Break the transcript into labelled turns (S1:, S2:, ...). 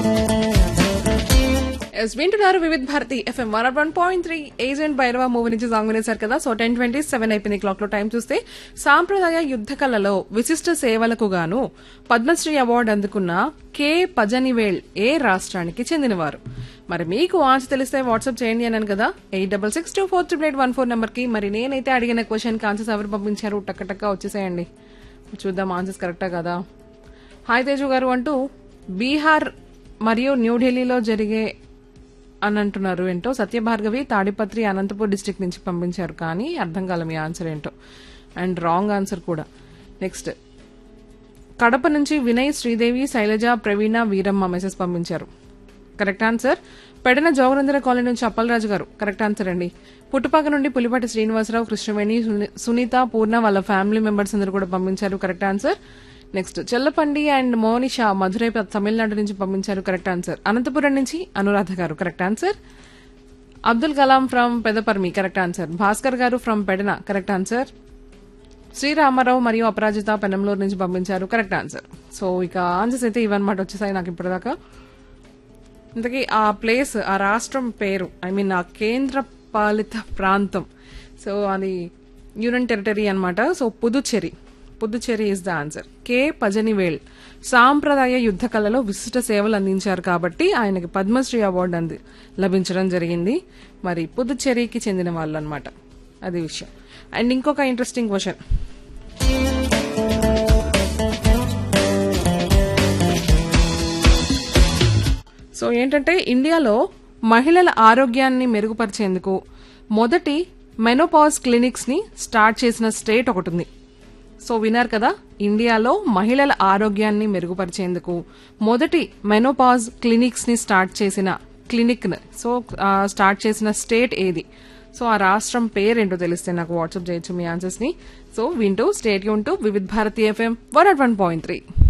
S1: yes వింటున్నారు Vividh Bharati FM one one point three agent Bhairava movie నుంచి song వినేశారు కదా సో టెన్ ట్వంటీ సెవెన్ అయిపోయింది క్లాక్ లో టైం చూస్తే సాంప్రదాయ యుద్ధ కళలో విశిష్ట సేవలకు గాను పద్మశ్రీ అవార్డు అందుకున్న కె పజనివేల్ ఏ రాష్ట్రానికి చెందినవారు మరి మీకు ఆన్సర్ తెలిస్తే వాట్సాప్ చేయండి అన్నాను కదా eight double six two four triple eight one four number కి మరి నేనైతే అడిగిన క్వశ్చన్ కి ఆన్సర్స్ ఎవరు పంపించారు టక్క టక్క వచ్చేసేయండి చూద్దాం ఆన్సర్స్ కరెక్టా కదా హాయ్ తేజు గారు అంటూ బీహార్ మరియు న్యూఢిల్లీలో జరిగే అని అంటున్నారు ఏంటో సత్యభార్గవి తాడిపత్రి అనంతపూర్ డిస్టిక్ నుంచి పంపించారు కానీ అర్థం కాల మీ ఆన్సర్ ఏంటో అండ్ రాంగ్ ఆన్సర్ కూడా నెక్స్ట్ కడప నుంచి వినయ్ శ్రీదేవి శైలజ ప్రవీణ వీరమ్మ మెసేజ్ పంపించారు correct answer Pedana Jogarandhra colony నుంచి అప్పలరాజు గారు కరెక్ట్ ఆన్సర్ అండి పుట్టుపాక నుండి పులిపాటి శ్రీనివాసరావు కృష్ణవేణి సుని- సునీత పూర్ణ వాళ్ళ ఫ్యామిలీ మెంబర్స్ అందరూ కూడా పంపించారు correct answer next Chellapandi and Monisha Madurai ప- తమిళనాడు నుంచి పంపించారు కరెక్ట్ ఆన్సర్ అనంతపురం నుంచి Anuradha garu correct answer Abdul Kalam from Pedaparmi correct answer Bhaskar garu from Pedana correct answer Sriramarao మరియు అపరాజిత పెనంలూరు నుంచి పంపించారు కరెక్ట్ ఆన్సర్ సో ఇక ఆన్సర్స్ అయితే ఇవన్నమాట వచ్చేసాయి నాకు ఇప్పటిదాకా ఇంతకీ ఆ ప్లేస్ ఆ రాష్ట్రం పేరు ఐ మీన్ ఆ కేంద్ర పాలిత ప్రాంతం సో అది యూనియన్ టెరిటరీ అన్నమాట so Puducherry Puducherry is the answer K Pazhanivel సాంప్రదాయ యుద్ధ కళలో విశిష్ట సేవలు అందించారు కాబట్టి ఆయనకి పద్మశ్రీ అవార్డు అంది లభించడం జరిగింది మరి పుదుచ్చేరికి చెందిన వాళ్ళు అనమాట అది విషయం అండ్ ఇంకొక ఇంట్రెస్టింగ్ క్వశ్చన్ సో ఏంటంటే ఇండియాలో మహిళల ఆరోగ్యాన్ని మెరుగుపరిచేందుకు మొదటి మెనోపాజ్ క్లినిక్స్ ని స్టార్ట్ చేసిన స్టేట్ ఒకటి ఉంది సో విన్నారు కదా ఇండియాలో మహిళల ఆరోగ్యాన్ని మెరుగుపరిచేందుకు మొదటి మెనోపాజ్ క్లినిక్స్ ని స్టార్ట్ చేసిన క్లినిక్ సో ఆ, స్టార్ట్ చేసిన స్టేట్ ఏది సో ఆ రాష్ట్రం పేరేంటో తెలిస్తే నాకు వాట్సాప్ చేయొచ్చు మీ ఆన్సర్స్ ని సో వింటూ స్టేట్ యూన్ to Vividh Bharati FM one at one point three